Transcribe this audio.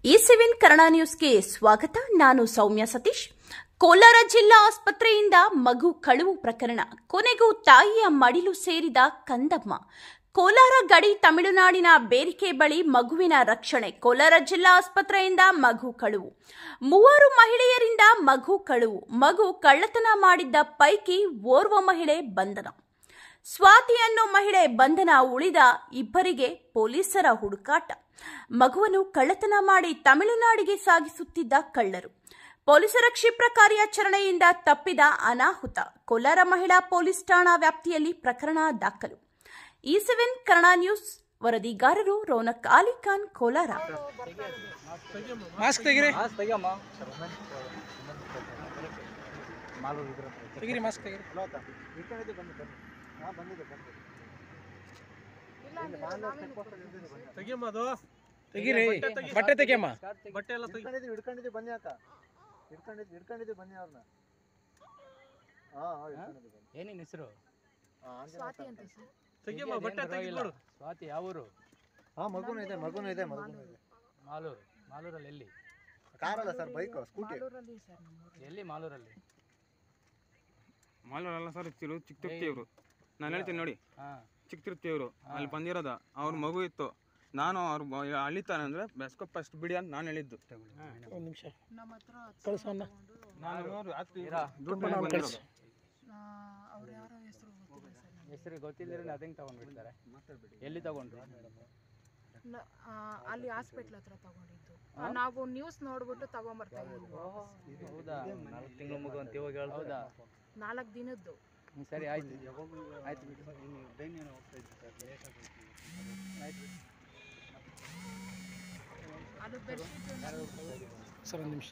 ಈ ಸೆವೆನ್ ಕನ್ನಡ ನ್ಯೂಸ್ಗೆ ಸ್ವಾಗತ ನಾನು ಸೌಮ್ಯ ಸತೀಶ್ ಕೋಲಾರ ಜಿಲ್ಲಾ ಆಸ್ಪತ್ರೆಯಿಂದ ಮಗು ಕಳುವು ಪ್ರಕರಣ ಕೊನೆಗೂ ತಾಯಿಯ ಮಡಿಲು ಸೇರಿದ ಕಂದಮ್ಮ ಕೋಲಾರ ಗಡಿ ತಮಿಳುನಾಡಿನ ಬೇರಿಕೆ ಬಳಿ ಮಗುವಿನ ರಕ್ಷಣೆ ಕೋಲಾರ ಜಿಲ್ಲಾ ಆಸ್ಪತ್ರೆಯಿಂದ ಮಗು ಕಳುವು ಮೂವರು ಮಹಿಳೆಯರಿಂದ ಮಗು ಕಳುವು ಮಗು ಕಳ್ಳತನ ಮಾಡಿದ್ದ ಪೈಕಿ ಓರ್ವ ಮಹಿಳೆ ಬಂಧನ ಸ್ವಾತಿ ಅನ್ನೋ ಮಹಿಳೆ ಬಂಧನ ಉಳಿದ ಇಬ್ಬರಿಗೆ ಪೊಲೀಸರ ಹುಡುಕಾಟ ಮಗುವನ್ನು ಕಳ್ಳತನ ಮಾಡಿ ತಮಿಳುನಾಡಿಗೆ ಸಾಗಿಸುತ್ತಿದ್ದ ಕಳ್ಳರು ಪೊಲೀಸರ ಕ್ಷಿಪ್ರ ಕಾರ್ಯಾಚರಣೆಯಿಂದ ತಪ್ಪಿದ ಅನಾಹುತ ಕೋಲಾರ ಮಹಿಳಾ ಪೊಲೀಸ್ ಠಾಣಾ ವ್ಯಾಪ್ತಿಯಲ್ಲಿ ಪ್ರಕರಣ ದಾಖಲು ಈ ಸೆವೆನ್ ಕನ್ನಡ ನ್ಯೂಸ್ ವರದಿಗಾರರು ರೌನಕ್ ಅಲಿ ಖಾನ್ ಕೋಲಾರ ಮಾಸ್ಕ್ ತೆಗಿರಿ ಮಾಸ್ಕ್ ತೆಗಿಯಮ್ಮ ತೆಗಿರಿ ಮಾಸ್ಕ್ ತೆಗಿರಿ ತೆಗಿಯಮ್ಮ ಅದು ತೆಗಿರಿ ಬಟ್ಟೆ ತೆಗಿಯಮ್ಮ ಬಟ್ಟೆ ಎಲ್ಲ ತೆಗಿ ಹಿಡ್ಕೊಂಡಿದ್ದೀವಿ ಹಿಡ್ಕೊಂಡಿದ್ದೀವಿ ಬನ್ನಿ ಅಕ್ಕ ಹಿಡ್ಕೊಂಡಿದ್ದೀವಿ ಹಿಡ್ಕೊಂಡಿದ್ದೀವಿ ಬನ್ನಿ ಅವ್ರನ್ನ ಹಾ ಹಾ ಹಿಡ್ಕೊಂಡಿದ್ದೀವಿ ಬನ್ನಿ ಏನೇನು ಹೆಸರು ಹಾ ಆಂಜನೇಯ ಸ್ವಾಮಿ. ತೆಗಿಯಮ್ಮ ಬಟ್ಟೆ ತೆಗಿದ್ಬಿಡು ಸ್ವಾತಿ ಯಾವೂರು ಹಾ ಮಗುನು ಇದೆ ಮಗುನು ಇದೆ ಮಗುನು ಇದೆ ಮಾಲೂರು ಮಾಲೂರಲ್ಲಿ ಎಲ್ಲಿ ಕಾರಲ್ಲ ಸರ್ ಬೈಕ್ ಸ್ಕೂಟಿ ಎಲ್ಲಿ ಮಾಲೂರಲ್ಲಿ ಮಾಲೂರಲ್ಲ ಸರ್ ಚಿರು ಚಿಕ್ಕ ತಿರುಪ್ತಿಯವರು ನಾನು ಹೇಳ್ತೀನಿ ನೋಡಿ ಹಾಂ ಚಿಕ್ಕ ತಿರುಪ್ತಿಯವರು ಅಲ್ಲಿ ಬಂದಿರೋದ ಅವ್ರ ಮಗು ಇತ್ತು ನಾನು ಅವ್ರು ಬ- ಅಳಿತಾನೆ ಅಂದರೆ ಬೆಸ್ಕೊ ಫಸ್ಟ್ ಬಿಡಿ ಅಂತ ನಾನು ಹೇಳಿದ್ದು ಒಂದು ನಿಮಿಷ ಕಳ್ಸೋಣ ನಾನು ರಾತ್ರಿ ಇರಾ. ದುಡ್ಡು ಮನೆಗೆ ಬಂದಿರೋದು. ಹೆಸರು ಗೊತ್ತಿಲ್ಲದ್ರೆ ಅದಂಗೆ ತಗೊಂಡ್ಬಿಡ್ತಾರೆ ಎಲ್ಲಿ ತಗೊಂಡ್ರು ನ- ಆ, ಅಲ್ಲಿ ಹಾಸ್ಪಿಟ್ಲ್ ಹತ್ರ ತಗೊಂಡಿದ್ದು ಆ, ನಾವು ನ್ಯೂಸ್ ನೋಡ್ಬಿಟ್ಟು ತಗೊಂಬರ್ತಾ ಇದ್ವಿ ಹೌದಾ ನಾಲ್ಕು ತಿಂಗಳು ಮಗು ಅಂತ ಇವಾಗ ಹೌದಾ ನಾಲ್ಕು ದಿನದ್ದು ಹ್ಮ್, ಸರಿ ಆಯ್ತು ಆಯ್ತು ಬಿಡಿ ಅದು ಬೆಡ್ಶೀಟ್ ಸರ್ ಒಂದು ನಿಮಿಷ